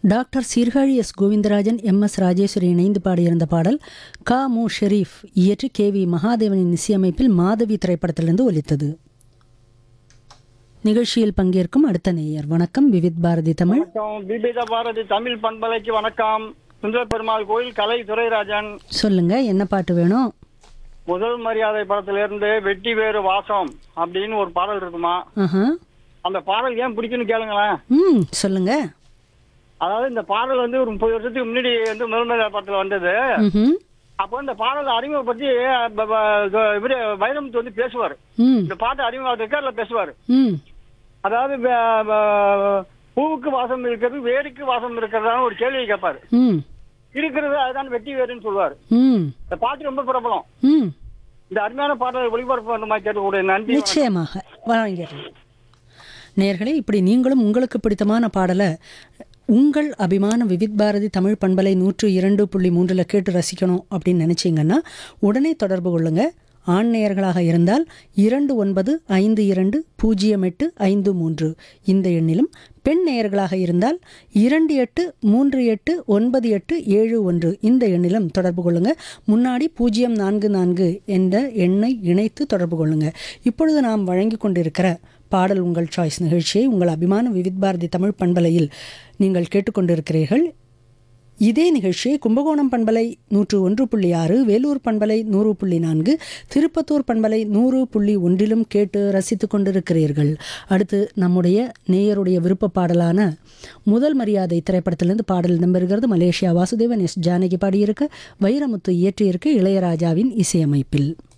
Doctor Sirkazhi S Govindarajan M S Rajeswari இணைந்து பாடியிருந்த பாடல் கா மு ஷெரீஃப் இயற்றி கே வி மகாதேவனின் இசையமைப்பில் மாதவி திரைப்படத்திலிருந்து ஒலித்தது நிகழ்ச்சியில் பங்கேற்கும் அடுத்த நேயர் வணக்கம் விவித் பாரதி தமிழ் வணக்கம் விபித பாரதி தமிழ் பண்பலைக்கு வணக்கம் சுந்தர பெருமாள் கோயில் கலை துரைராஜன் சொல்லுங்க என்ன பாட்டு வேணும் முதல் மரியாதை படத்திலிருந்து வெட்டி வேறு வாசம் அப்படின்னு ஒரு பாடல் இருக்குமா ஆஹா அந்த பாடல் ஏன் பிடிக்குன்னு கேளுங்களேன் ம் சொல்லுங்க அதாவது இந்த பாடல் வந்து ஒரு முப்பது வருஷத்துக்கு முன்னாடி வந்து முதல் மரியாதை படத்துல வந்தது ம்ஹும். அப்போ இந்த பாடல் அறிமுகப்படுத்தி ப- ப- இவரு வைரமுத்து வந்து பேசுவார் ம் இந்த பாட்டு அறிமுகம் ரெக்கார்ட்ல பேசுவார் ம் அதாவது வ- வ- பூவுக்கு வாசம் இருக்கிறது வேருக்கு வாசம் இருக்கிறதான ஒரு கேள்வி கேட்பாரு ம் இருக்கிறது அதுதான் வெட்டி வேறுன்னு சொல்லுவார் ம் இந்த பாட்டு ரொம்ப பிரபலம் ம் இந்த அருமையான பாடலை ஒளிபரப்பு பண்ண மாதிரி கேட்கக்கூடிய நன்றி நிச்சயமாக வழங்கிடுறேன் நேர்களே இப்படி நீங்களும் உங்களுக்கு பிடித்தமான பாடலை உங்கள் அபிமான விவித் பாரதி தமிழ் பண்பலை நூற்று இரண்டு புள்ளி மூன்றில் கேட்டு ரசிக்கணும் அப்படின்னு நினச்சிங்கன்னா உடனே தொடர்பு கொள்ளுங்க ஆண் நேயர்களாக இருந்தால் இரண்டு ஒன்பது ஐந்து இரண்டு பூஜ்ஜியம் எட்டு ஐந்து மூன்று இந்த எண்ணிலும் பெண் நேயர்களாக இருந்தால் இரண்டு எட்டு மூன்று எட்டு ஒன்பது எட்டு ஏழு ஒன்று இந்த எண்ணிலும் தொடர்பு கொள்ளுங்க முன்னாடி பூஜ்ஜியம் நான்கு நான்கு என்ற எண்ணை இணைத்து தொடர்பு கொள்ளுங்க இப்பொழுது நாம் வழங்கி கொண்டிருக்கிற பாடல் உங்கள் சாய்ஸ் நிகழ்ச்சியை உங்கள் அபிமான விவித் பாரதி தமிழ் பண்பலையில் நீங்கள் கேட்டுக்கொண்டிருக்கிறீர்கள் இதே நிகழ்ச்சியை கும்பகோணம் பண்பலை நூற்று ஒன்று புள்ளி ஆறு வேலூர் பண்பலை நூறு புள்ளி நான்கு திருப்பத்தூர் பண்பலை நூறு புள்ளி ஒன்றிலும் கேட்டு ரசித்து கொண்டிருக்கிறீர்கள் அடுத்து நம்முடைய நேயருடைய விருப்ப பாடலான முதல் மரியாதை திரைப்படத்திலிருந்து பாடல் இடம்பெறுகிறது மலேசியா வாசுதேவன் எஸ் ஜானகி பாடியிருக்க வைரமுத்து இயற்றியிருக்க இளையராஜாவின் இசையமைப்பில்